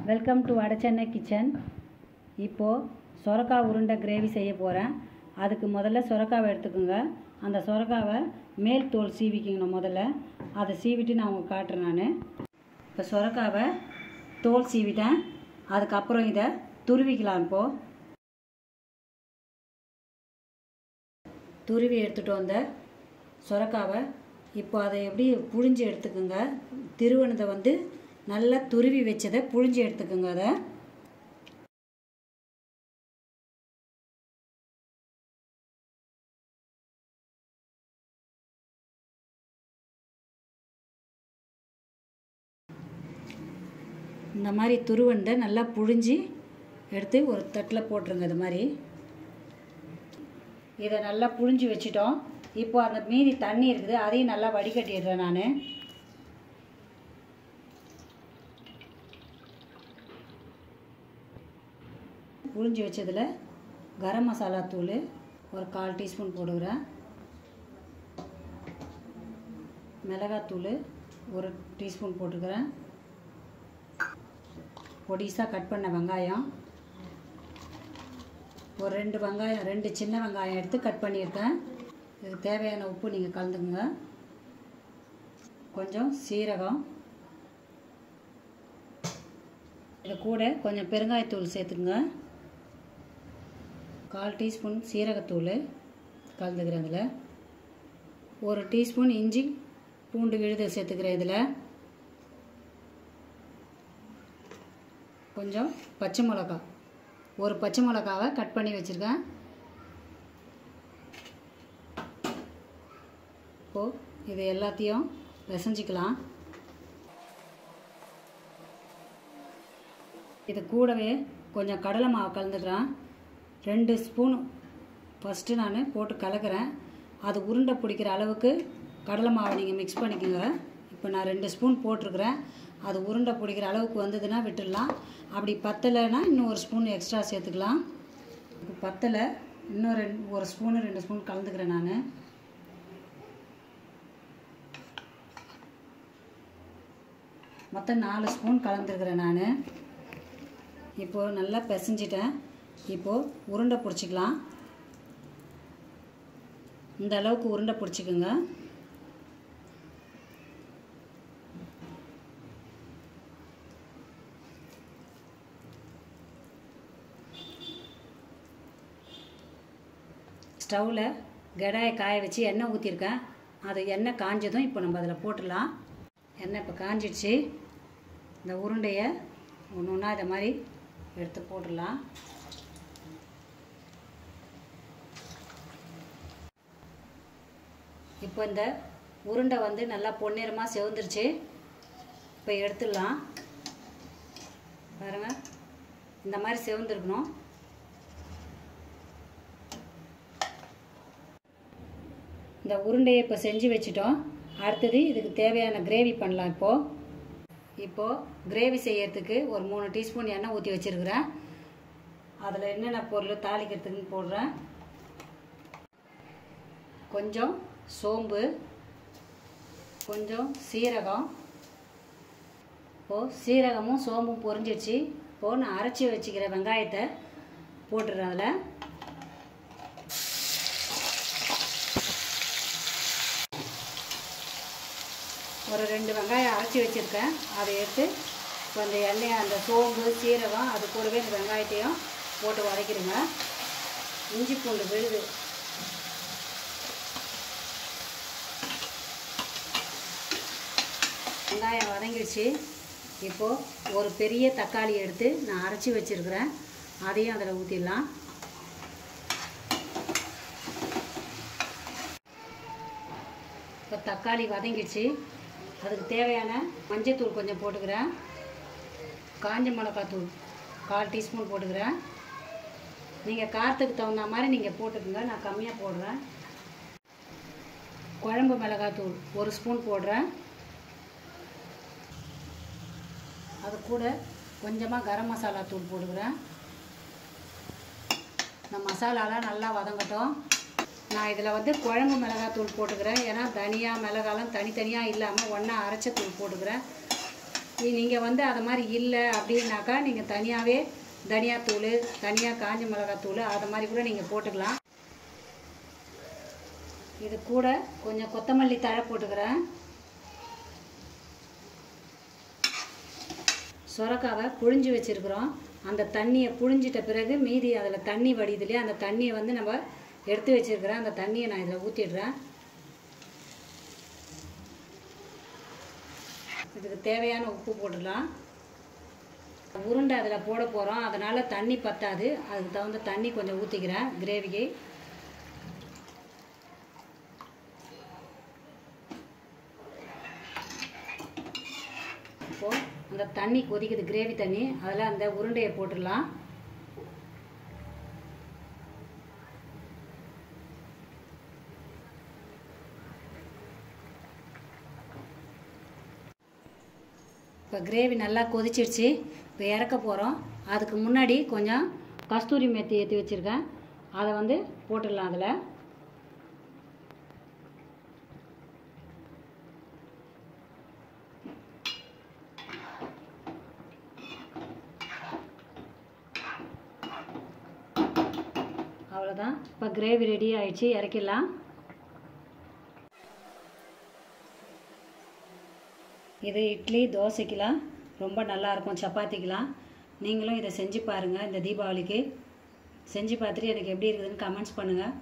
welcome to Vada Chennai kitchen இப்போது சொரக்காய் உருண்டை கிரேவி செய்ய போகிறேன் அதுக்கு முதல்ல சொரக்காவை எடுத்துக்கோங்க அந்த சொரக்காவை மேல் தோல் சீவிக்கணும் முதல்ல அதை சீவிட்டு நான் உங்களுக்கு காட்டுறேன் நான் இப்போ சொரக்காவை தோல் சீவிட்டேன் அதுக்கப்புறம் இதை துருவிக்கலாம் இப்போது துருவி எடுத்துகிட்டு வந்த சொரக்காவை இப்போ அதை எப்படி புழிஞ்சு எடுத்துக்கோங்க திருவனதை வந்து நல்லா துருவி வச்சதை புழிஞ்சு எடுத்துக்கோங்க அதை இந்த மாதிரி துருவண்டை நல்லா புழிஞ்சு எடுத்து ஒரு தட்டில் போட்டுருங்க இது மாதிரி இதை நல்லா புழிஞ்சு வச்சிட்டோம் இப்போ அந்த மீதி தண்ணி இருக்குது அதையும் நல்லா வடிகட்டிடுறேன் நான் புழிஞ்சு வச்சதில் கரம் மசாலா தூள் ஒரு கால் டீஸ்பூன் போடுகிறேன் மிளகாத்தூள் ஒரு டீஸ்பூன் போட்டுக்கிறேன் பொடிசாக கட் பண்ண வெங்காயம் ஒரு ரெண்டு வெங்காயம் ரெண்டு சின்ன வெங்காயம் எடுத்து கட் பண்ணியிருக்கேன் இதுக்கு தேவையான உப்பு நீங்கள் கலந்துக்குங்க கொஞ்சம் சீரகம் இது கூட கொஞ்சம் பெருங்காயத்தூள் சேர்த்துக்குங்க கால் டீஸ்பூன் சீரகத்தூள் கலந்துக்கிறேன் இதில் ஒரு டீஸ்பூன் இஞ்சி பூண்டு விழுது சேர்த்துக்கிறேன் இதில் கொஞ்சம் பச்சை மிளகா ஒரு பச்சை மிளகாவை கட் பண்ணி வச்சுருக்கேன் இப்போது இது எல்லாத்தையும் பிசைஞ்சிக்கலாம் இது கூடவே கொஞ்சம் கடலை மாவு கலந்துக்கிறேன் ரெண்டு ஸ்பூன் ஃபஸ்ட்டு நான் போட்டு கலக்கிறேன் அது உருண்டை பிடிக்கிற அளவுக்கு கடலை மாவை நீங்கள் மிக்ஸ் பண்ணிக்கோங்க இப்போ நான் ரெண்டு ஸ்பூன் போட்டிருக்கிறேன் அது உருண்டை பிடிக்கிற அளவுக்கு வந்ததுன்னா விட்டுடலாம் அப்படி பத்தலைன்னா இன்னும் ஒரு ஸ்பூன் எக்ஸ்ட்ரா சேர்த்துக்கலாம் இப்போ பத்தலை இன்னும் ரெண்டு ஒரு ஸ்பூனு ரெண்டு ஸ்பூன் கலந்துக்கிறேன் நான் மொத்தம் நாலு ஸ்பூன் கலந்துருக்கிறேன் நான் இப்போது நல்லா பிசைஞ்சிட்டேன் இப்போது உருண்டை பிடிச்சிக்கலாம் இந்த அளவுக்கு உருண்டை பிடிச்சிக்கோங்க ஸ்டவ்வில் கடாயை காய வச்சு எண்ணெய் ஊற்றிருக்கேன் அது எண்ணெய் காஞ்சதும் இப்போ நம்ம அதில் போட்டுடலாம் எண்ணெய் இப்போ காஞ்சிடுச்சு இந்த உருண்டையை ஒன்று ஒன்றா இதை மாதிரி எடுத்து போட்டுடலாம் இப்போ இந்த உருண்டை வந்து நல்லா பொன்னிறமாக செவந்துருச்சு இப்போ எடுத்துடலாம் பாருங்கள் இந்த மாதிரி செவந்துருக்கணும் இந்த உருண்டையை இப்போ செஞ்சு வச்சுட்டோம் அடுத்தது இதுக்கு தேவையான கிரேவி பண்ணலாம் இப்போது இப்போது கிரேவி செய்யறதுக்கு ஒரு மூணு டீஸ்பூன் எண்ணெய் ஊற்றி வச்சுருக்கிறேன் அதில் என்னென்ன பொருள் தாளிக்கிறதுக்குன்னு போடுறேன் கொஞ்சம் சோம்பு கொஞ்சம் சீரகம் இப்போது சீரகமும் சோம்பும் பொரிஞ்சிடுச்சு இப்போது நான் அரைச்சி வச்சுக்கிற வெங்காயத்தை போட்டுடுறேன் அதில் ஒரு ரெண்டு வெங்காயம் அரைச்சி வச்சுருக்கேன் அதை எடுத்து இப்போ அந்த எண்ணெய் அந்த சோம்பு சீரகம் அது கூடவே இந்த வெங்காயத்தையும் போட்டு வதக்கிடுங்க இஞ்சி பூண்டு விழுது வெங்காயம் வதங்கிடுச்சு இப்போது ஒரு பெரிய தக்காளி எடுத்து நான் அரைச்சி வச்சுருக்கிறேன் அதையும் அதில் ஊற்றிடலாம் இப்போ தக்காளி வதங்கிடுச்சு அதுக்கு தேவையான மஞ்சத்தூள் கொஞ்சம் போட்டுக்கிறேன் காஞ்ச மிளகாத்தூள் கால் டீஸ்பூன் போட்டுக்கிறேன் நீங்கள் காரத்துக்கு தகுந்த மாதிரி நீங்கள் போட்டுக்கோங்க நான் கம்மியாக போடுறேன் குழம்பு மிளகாத்தூள் ஒரு ஸ்பூன் போடுறேன் அது கூட கொஞ்சமாக கரம் மசாலா தூள் போட்டுக்கிறேன் இந்த மசாலாலாம் நல்லா வதங்கட்டும் நான் இதில் வந்து குழம்பு மிளகாத்தூள் போட்டுக்கிறேன் ஏன்னா தனியாக மிளகாலாம் தனித்தனியாக இல்லாமல் ஒன்றா அரைச்ச தூள் போட்டுக்கிறேன் நீங்கள் வந்து அது மாதிரி இல்லை அப்படின்னாக்கா நீங்கள் தனியாகவே தனியாத்தூள் தனியாக காஞ்ச மிளகாத்தூள் அது மாதிரி கூட நீங்கள் போட்டுக்கலாம் இது கூட கொஞ்சம் கொத்தமல்லி தழை போட்டுக்கிறேன் சொரக்காவை புழிஞ்சு வச்சுருக்குறோம் அந்த தண்ணியை புழிஞ்சிட்ட பிறகு மீதி அதில் தண்ணி வடியுது இல்லையா அந்த தண்ணியை வந்து நம்ம எடுத்து வச்சுருக்கிறேன் அந்த தண்ணியை நான் இதில் ஊற்றிடுறேன் இதுக்கு தேவையான உப்பு போட்டுடலாம் உருண்டை அதில் போட போகிறோம் அதனால் தண்ணி பத்தாது அதுக்கு தகுந்த தண்ணி கொஞ்சம் ஊற்றிக்கிறேன் கிரேவிக்கு இப்போது அந்த தண்ணி கொதிக்குது கிரேவி தண்ணி அதில் அந்த உருண்டையை போட்டுடலாம் இப்போ கிரேவி நல்லா கொதிச்சிடுச்சு இப்போ இறக்க போகிறோம் அதுக்கு முன்னாடி கொஞ்சம் கஸ்தூரி மேத்தி ஏற்றி வச்சுருக்கேன் அதை வந்து போட்டுடலாம் அதில் அவ்வளோதான் இப்போ கிரேவி ரெடி ஆயிடுச்சு இறக்கிடலாம் இது இட்லி தோசைக்கெலாம் ரொம்ப நல்லாயிருக்கும் சப்பாத்திக்கெலாம் நீங்களும் இதை செஞ்சு பாருங்கள் இந்த தீபாவளிக்கு செஞ்சு பார்த்துட்டு எனக்கு எப்படி இருக்குதுன்னு கமெண்ட்ஸ் பண்ணுங்கள்